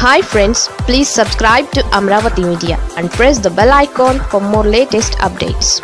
hi friends please subscribe to Amaravati media and press the bell icon for more latest updates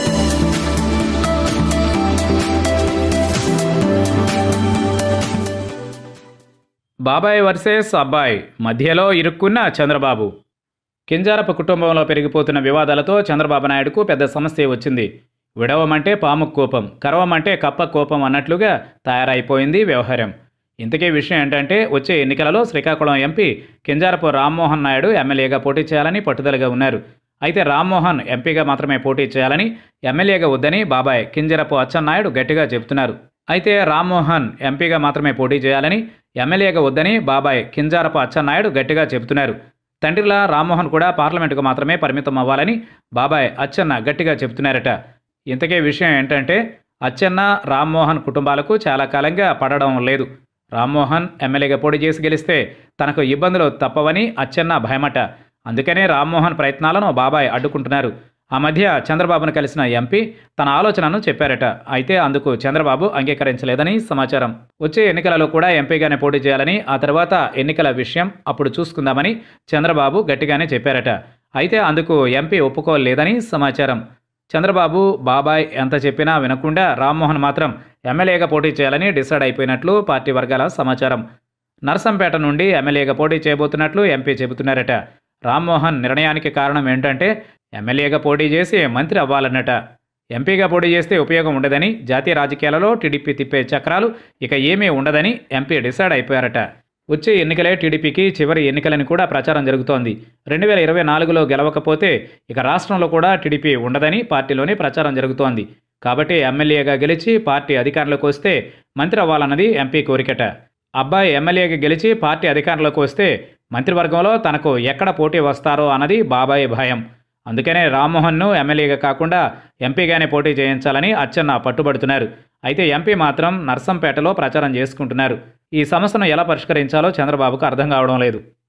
బాబాయ్ versus అబ్బాయి మధ్యలో ఇరుక్కున్న చంద్రబాబు కింజారపు కుటుంబంలో పెరిగిపోతున్న వివాదాలతో చంద్రబాబు నాయుడుకు పెద్ద సమస్య వచ్చింది విడవమంటే పాము కోపం కరవమంటే కప్ప కోపం అన్నట్లుగా తయారైపోయింది వ్యవహారం ఇంతకీ విషయం ఏంటంటే వచ్చే ఎన్నికలలో శ్రీకాకుళం ఎంపీ కింజారపు రామ్మోహన్ నాయుడు ఎమ్మెల్యేగా పోటీ చేయాలని పట్టుదలగా ఉన్నారు అయితే రామ్మోహన్ ఎంపీగా మాత్రమే పోటీ చేయాలని ఎమ్మెల్యేగా వద్దని బాబాయ్ కింజరపు అచ్చెన్నాయుడు గట్టిగా చెబుతున్నారు అయితే రామ్మోహన్ ఎంపీగా మాత్రమే పోటీ చేయాలని ఎమ్మెల్యేగా వద్దని బాబాయ్ కింజారపు అచ్చెన్నాయుడు గట్టిగా చెబుతున్నారు తండ్రిలా రామ్మోహన్ కూడా పార్లమెంటుకు మాత్రమే పరిమితం అవ్వాలని బాబాయ్ అచ్చెన్న గట్టిగా చెబుతున్నారట ఇంతకే విషయం ఏంటంటే అచ్చెన్న రామ్మోహన్ కుటుంబాలకు చాలా కాలంగా పడడం లేదు రామ్మోహన్ ఎమ్మెల్యేగా పోటీ చేసి గెలిస్తే తనకు ఇబ్బందులు తప్పవని అచ్చెన్న భయమట అందుకనే రామ్మోహన్ ప్రయత్నాలను బాబాయ్ అడ్డుకుంటున్నారు ఆ మధ్య చంద్రబాబును కలిసిన ఎంపీ తన ఆలోచనను చెప్పారట అయితే అందుకు చంద్రబాబు అంగీకరించలేదని సమాచారం వచ్చే ఎన్నికలలో కూడా ఎంపీగానే పోటీ చేయాలని ఆ తర్వాత ఎన్నికల విషయం అప్పుడు చూసుకుందామని చంద్రబాబు గట్టిగానే చెప్పారట అయితే అందుకు ఎంపీ ఒప్పుకోలేదని సమాచారం చంద్రబాబు బాబాయ్ ఎంత చెప్పినా వినకుండా రామ్మోహన్ మాత్రం ఎమ్మెల్యేగా పోటీ చేయాలని డిసైడ్ అయిపోయినట్లు పార్టీ వర్గాల సమాచారం నర్సంపేట నుండి ఎమ్మెల్యేగా పోటీ చేయబోతున్నట్లు ఎంపీ చెబుతున్నారట రామ్మోహన్ నిర్ణయానికి కారణం ఏంటంటే ఎమ్మెల్యేగా పోటీ చేసి మంత్రి అవ్వాలన్నట ఎంపీగా పోటీ చేస్తే ఉపయోగం ఉండదని జాతీయ రాజకీయాలలో టీడీపీ తిప్పే చక్రాలు ఇక ఏమీ ఉండదని ఎంపీ డిసైడ్ అయిపోయారట వచ్చే ఎన్నికలే టీడీపీకి చివరి ఎన్నికలని కూడా ప్రచారం జరుగుతోంది రెండు వేల ఇరవై నాలుగులో గెలవకపోతే ఇక రాష్ట్రంలో కూడా టీడీపీ ఉండదని పార్టీలోనే ప్రచారం జరుగుతోంది కాబట్టి ఎమ్మెల్యేగా గెలిచి పార్టీ అధికారంలోకి వస్తే మంత్రి అవ్వాలన్నది ఎంపీ కోరికట అబ్బాయి ఎమ్మెల్యేగా గెలిచి పార్టీ అధికారంలోకి వస్తే మంత్రివర్గంలో తనకు ఎక్కడ పోటీ వస్తారో అన్నది బాబాయ్ భయం అందుకనే రామ్మోహన్ను ఎమ్మెల్యేగా కాకుండా ఎంపీగానే పోటీ చేయించాలని అచ్చెన్న పట్టుబడుతున్నారు అయితే ఎంపీ మాత్రం నర్సంపేటలో ప్రచారం చేసుకుంటున్నారు ఈ సమస్యను ఎలా పరిష్కరించాలో చంద్రబాబుకు అర్థం కావడం లేదు